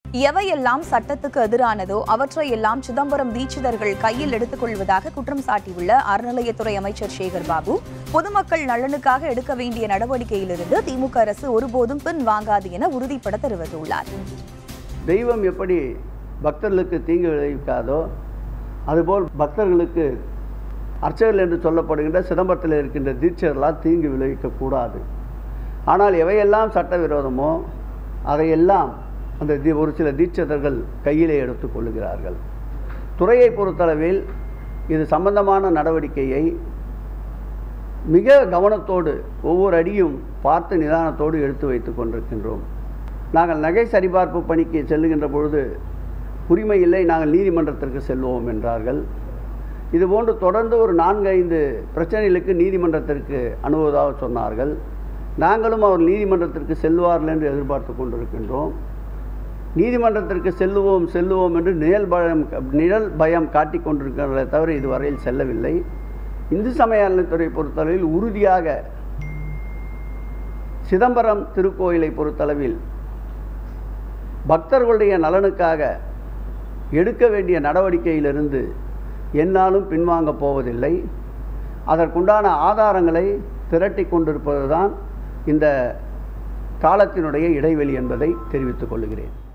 எவையெல்லாம் சட்டத்துக்கு எதிரானதோ அவற்றையெல்லாம் சிதம்பரம் தீட்சிதர்கள் கையில் எடுத்துக் கொள்வதாக குற்றம் சாட்டியுள்ள அறநிலையத்துறை அமைச்சர் சேகர் பாபு பொதுமக்கள் நலனுக்காக எடுக்க வேண்டிய நடவடிக்கையிலிருந்து திமுக அரசு ஒருபோதும் பின்வாங்காது என உறுதிபட தெரிவித்துள்ளார் தெய்வம் எப்படி பக்தர்களுக்கு தீங்கு விளைவிக்காதோ அதுபோல் பக்தர்களுக்கு அர்ச்சகர்கள் என்று சொல்லப்படுகின்ற சிதம்பரத்தில் இருக்கின்ற தீட்சர்களால் தீங்கு விளைவிக்கக்கூடாது ஆனால் எவையெல்லாம் சட்டவிரோதமோ அதையெல்லாம் அந்த தி ஒரு சில தீட்சிதர்கள் கையிலே எடுத்துக் கொள்ளுகிறார்கள் துறையை பொறுத்தளவில் இது சம்பந்தமான நடவடிக்கையை மிக கவனத்தோடு ஒவ்வொரு அடியும் பார்த்து நிதானத்தோடு எடுத்து வைத்து கொண்டிருக்கின்றோம் நாங்கள் நகை சரிபார்ப்பு பணிக்கு செல்லுகின்ற பொழுது உரிமை இல்லை நாங்கள் நீதிமன்றத்திற்கு செல்வோம் என்றார்கள் இதுபோன்று தொடர்ந்து ஒரு நான்கு ஐந்து பிரச்சனைகளுக்கு நீதிமன்றத்திற்கு அணுவதாக சொன்னார்கள் நாங்களும் அவர் நீதிமன்றத்திற்கு செல்வார்கள் என்று எதிர்பார்த்து கொண்டிருக்கின்றோம் நீதிமன்றத்திற்கு செல்லுவோம் செல்லுவோம் என்று நிழல் பயம் நிழல் பயம் காட்டிக் கொண்டிருக்கிறதை தவிர இதுவரையில் செல்லவில்லை இந்து சமய அறநிலைத்துறை பொறுத்தளவில் உறுதியாக சிதம்பரம் திருக்கோயிலை பொறுத்தளவில் பக்தர்களுடைய நலனுக்காக எடுக்க வேண்டிய நடவடிக்கையிலிருந்து என்னாலும் பின்வாங்கப் போவதில்லை அதற்குண்டான ஆதாரங்களை திரட்டி கொண்டிருப்பதுதான் இந்த காலத்தினுடைய இடைவெளி என்பதை தெரிவித்துக் கொள்கிறேன்